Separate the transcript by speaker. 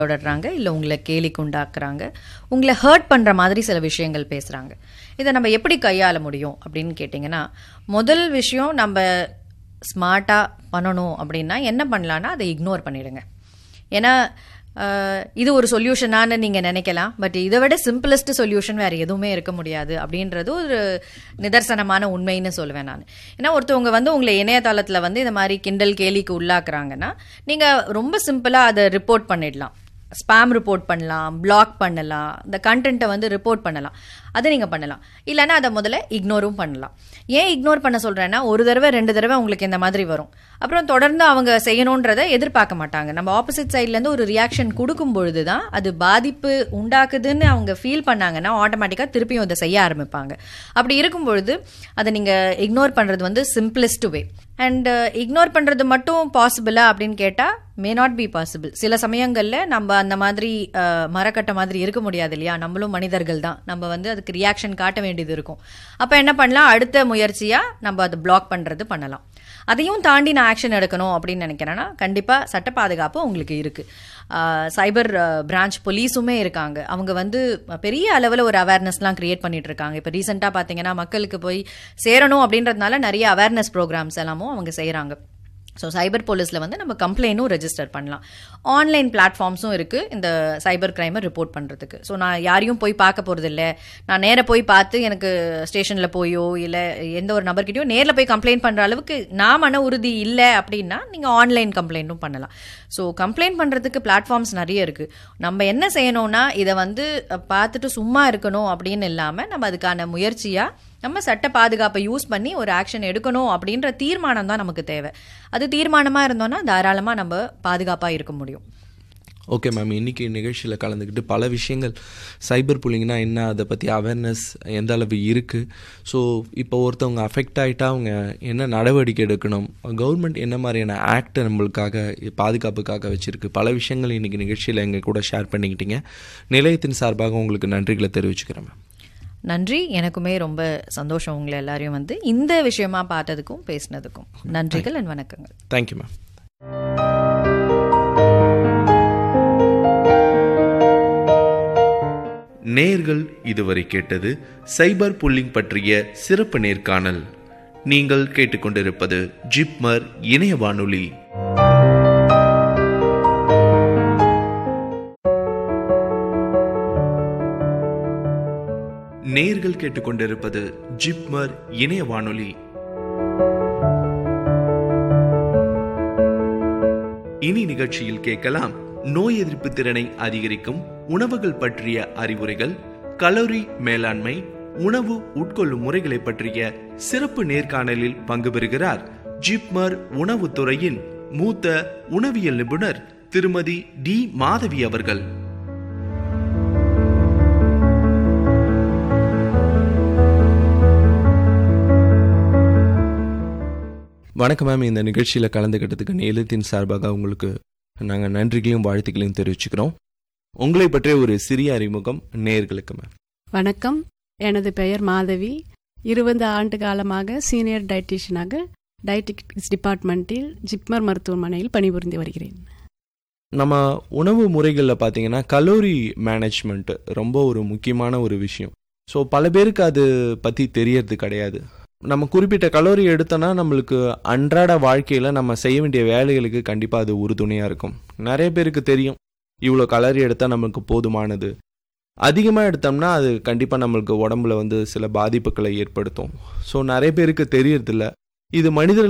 Speaker 1: தொடர்றாங்க இல்லை உங்களை கேலிக்கு உண்டாக்குறாங்க உங்களை ஹர்ட் பண்ணுற மாதிரி சில விஷயங்கள் பேசுகிறாங்க இதை நம்ம எப்படி கையாள முடியும் அப்படின்னு கேட்டிங்கன்னா முதல் விஷயம் நம்ம ஸ்மார்ட்டாக பண்ணணும் அப்படின்னா என்ன பண்ணலான்னா அதை இக்னோர் பண்ணிடுங்க ஏன்னா அஹ், இது ஒரு சொல்யூஷனான்னு நீங்கள் நினைக்கலாம் பட் இதை விட சிம்பிளஸ்ட் சொல்யூஷன் வேறு எதுவுமே இருக்க முடியாது அப்படின்றது ஒரு நிதர்சனமான உண்மைன்னு சொல்லுவேன் நான் ஏன்னா ஒருத்தவங்க வந்து உங்களை இணையதளத்தில் வந்து இந்த மாதிரி கிண்டல் கேலிக்கு உள்ளாக்குறாங்கன்னா நீங்கள் ரொம்ப சிம்பிளாக அதை ரிப்போர்ட் பண்ணிடலாம் ஸ்பாம் ரிப்போர்ட் பண்ணலாம் பிளாக் பண்ணலாம் இந்த கண்டென்ட்டை வந்து ரிப்போர்ட் பண்ணலாம் அதை நீங்கள் பண்ணலாம் இல்லைன்னா அதை முதல்ல இக்னோரும் பண்ணலாம் ஏன் இக்னோர் பண்ண சொல்கிறேன்னா ஒரு தடவை ரெண்டு தடவை உங்களுக்கு இந்த மாதிரி வரும் அப்புறம் தொடர்ந்து அவங்க செய்யணுன்றதை எதிர்பார்க்க மாட்டாங்க நம்ம ஆப்போசிட் சைட்லேருந்து ஒரு ரியாக்ஷன் கொடுக்கும் பொழுது தான் அது பாதிப்பு உண்டாக்குதுன்னு அவங்க ஃபீல் பண்ணாங்கன்னா ஆட்டோமேட்டிக்காக திருப்பியும் அதை செய்ய ஆரம்பிப்பாங்க அப்படி இருக்கும் பொழுது அதை நீங்கள் இக்னோர் பண்ணுறது வந்து சிம்பிளஸ்ட் வே அண்ட் இக்னோர் பண்ணுறது மட்டும் பாசிபிளா அப்படின்னு கேட்டால் மே நாட் பி பாசிபிள் சில சமயங்களில் நம்ம அந்த மாதிரி அஹ், மரக்கட்டை மாதிரி இருக்க முடியாது இல்லையா நம்மளும் மனிதர்கள் தான் நம்ம வந்து அதுக்கு ரியாக்ஷன் காட்ட வேண்டியது இருக்கும் அப்போ என்ன பண்ணலாம் அடுத்த முயற்சியாக நம்ம அதை பிளாக் பண்ணுறது பண்ணலாம் அதையும் தாண்டி நான் ஆக்ஷன் எடுக்கணும் அப்படின்னு நினைக்கிறேன்னா கண்டிப்பாக சட்ட பாதுகாப்பு உங்களுக்கு இருக்குது சைபர் பிரான்ச் போலீஸுமே இருக்காங்க அவங்க வந்து பெரிய அளவில் ஒரு அவேர்னஸ்லாம் கிரியேட் பண்ணிட்டு இருக்காங்க இப்போ ரீசெண்டாக பார்த்தீங்கன்னா மக்களுக்கு போய் சேரணும் அப்படின்றதுனால நிறைய அவேர்னஸ் ப்ரோக்ராம்ஸ் எல்லாமும் அவங்க செய்கிறாங்க ஸோ சைபர் போலீஸில் வந்து நம்ம கம்ப்ளைண்ட்டும் ரெஜிஸ்டர் பண்ணலாம் ஆன்லைன் பிளாட்ஃபார்ம்ஸும் இருக்குது இந்த சைபர் கிரைமை ரிப்போர்ட் பண்ணுறதுக்கு ஸோ நான் யாரையும் போய் பார்க்க போகிறது இல்லை நான் நேராக போய் பார்த்து எனக்கு ஸ்டேஷனில் போயோ இல்லை எந்த ஒரு நபர்கிட்டயோ நேரில் போய் கம்ப்ளைண்ட் பண்ணுற அளவுக்கு நான் மன உறுதி இல்லை அப்படின்னா நீங்கள் ஆன்லைன் கம்ப்ளைண்ட்டும் பண்ணலாம் ஸோ கம்ப்ளைண்ட் பண்ணுறதுக்கு பிளாட்ஃபார்ம்ஸ் நிறைய இருக்குது நம்ம என்ன செய்யணும்னா இதை வந்து அஹ், பார்த்துட்டு சும்மா இருக்கணும் அப்படின்னு இல்லாமல் நம்ம அதுக்கான முயற்சியாக நம்ம சட்ட பாதுகாப்பை யூஸ் பண்ணி ஒரு ஆக்ஷன் எடுக்கணும் அப்படின்ற தீர்மானம் தான் நமக்கு தேவை அது தீர்மானமாக இருந்தோம்னா தாராளமாக நம்ம பாதுகாப்பாக இருக்க முடியும்
Speaker 2: ஓகே மேம் இன்றைக்கி நிகழ்ச்சியில் கலந்துக்கிட்டு பல விஷயங்கள் சைபர் புல்லிங்னா என்ன அதை பற்றி அவேர்னஸ் எந்த அளவு இருக்குது ஸோ இப்போ ஒருத்தவங்க அஃபெக்ட் ஆகிட்டா அவங்க என்ன நடவடிக்கை எடுக்கணும் கவர்மெண்ட் என்ன மாதிரியான ஆக்ட் நம்மளுக்காக பாதுகாப்புக்காக வச்சுருக்கு பல விஷயங்கள் இன்றைக்கி நிகழ்ச்சியில் எங்கள் கூட ஷேர் பண்ணிக்கிட்டீங்க நிலையத்தின் சார்பாக உங்களுக்கு நன்றிகளை தெரிவிச்சுக்கிறேன் மேம்
Speaker 1: நன்றி எனக்குமே ரொம்ப சந்தோஷம் உங்களை எல்லாரையும் வந்து இந்த விஷயமா பார்த்ததுக்கும் பேசினதுக்கும் நன்றிகள் அண்ட் வணக்கங்கள்
Speaker 2: தேங்க்யூ மேம் நேர்கள் இதுவரை கேட்டது சைபர் புல்லிங் பற்றிய சிறப்பு நேர்காணல் நீங்கள் கேட்டுக்கொண்டிருப்பது ஜிப்மர் இணைய வானொலி நேர்கள் கேட்டுக்கொண்டிருப்பது ஜிப்மர் இணைய வானொலி இனி நிகழ்ச்சியில் கேட்கலாம் நோய் எதிர்ப்பு திறனை அதிகரிக்கும் உணவுகள் பற்றிய அறிவுரைகள் கலோரி மேலாண்மை உணவு உட்கொள்ளும் முறைகளை பற்றிய சிறப்பு நேர்காணலில் பங்கு பெறுகிறார் ஜிப்மர் உணவுத்துறையின் மூத்த உணவியல் நிபுணர் திருமதி டி மாதவி அவர்கள் வணக்கம் மேம் இந்த நிகழ்ச்சியில் கலந்துக்கிட்டதுக்கு நிலையத்தின் சார்பாக உங்களுக்கு நாங்கள் நன்றிகளையும் வாழ்த்துக்களையும் தெரிவிச்சுக்கிறோம் உங்களை பற்றிய ஒரு சிறிய அறிமுகம் நேர்களுக்கு மேம்
Speaker 3: வணக்கம் எனது பெயர் மாதவி இருபது ஆண்டு காலமாக சீனியர் டயட்டீஷியனாக டயட்டிக்ஸ் டிபார்ட்மெண்ட்டில் ஜிப்மர் மருத்துவமனையில் பணிபுரிந்து வருகிறேன்
Speaker 2: நம்ம உணவு முறைகளில் பார்த்தீங்கன்னா கலோரி மேனேஜ்மெண்ட் ரொம்ப ஒரு முக்கியமான ஒரு விஷயம் ஸோ பல பேருக்கு அது பற்றி தெரியறது கிடையாது நம்ம குறிப்பிட்ட கலோரி எடுத்தோன்னா நம்மளுக்கு அன்றாட வாழ்க்கையில் நம்ம செய்ய வேண்டிய வேலைகளுக்கு கண்டிப்பாக அது உறுதுணையாக இருக்கும் நிறைய பேருக்கு தெரியும் இவ்வளோ கலோரி எடுத்தால் நமக்கு போதுமானது அதிகமாக எடுத்தோம்னா அது கண்டிப்பாக நம்மளுக்கு உடம்புல வந்து சில பாதிப்புகளை ஏற்படுத்தும் ஸோ நிறைய பேருக்கு தெரியறதில்ல இது மனிதர்கள்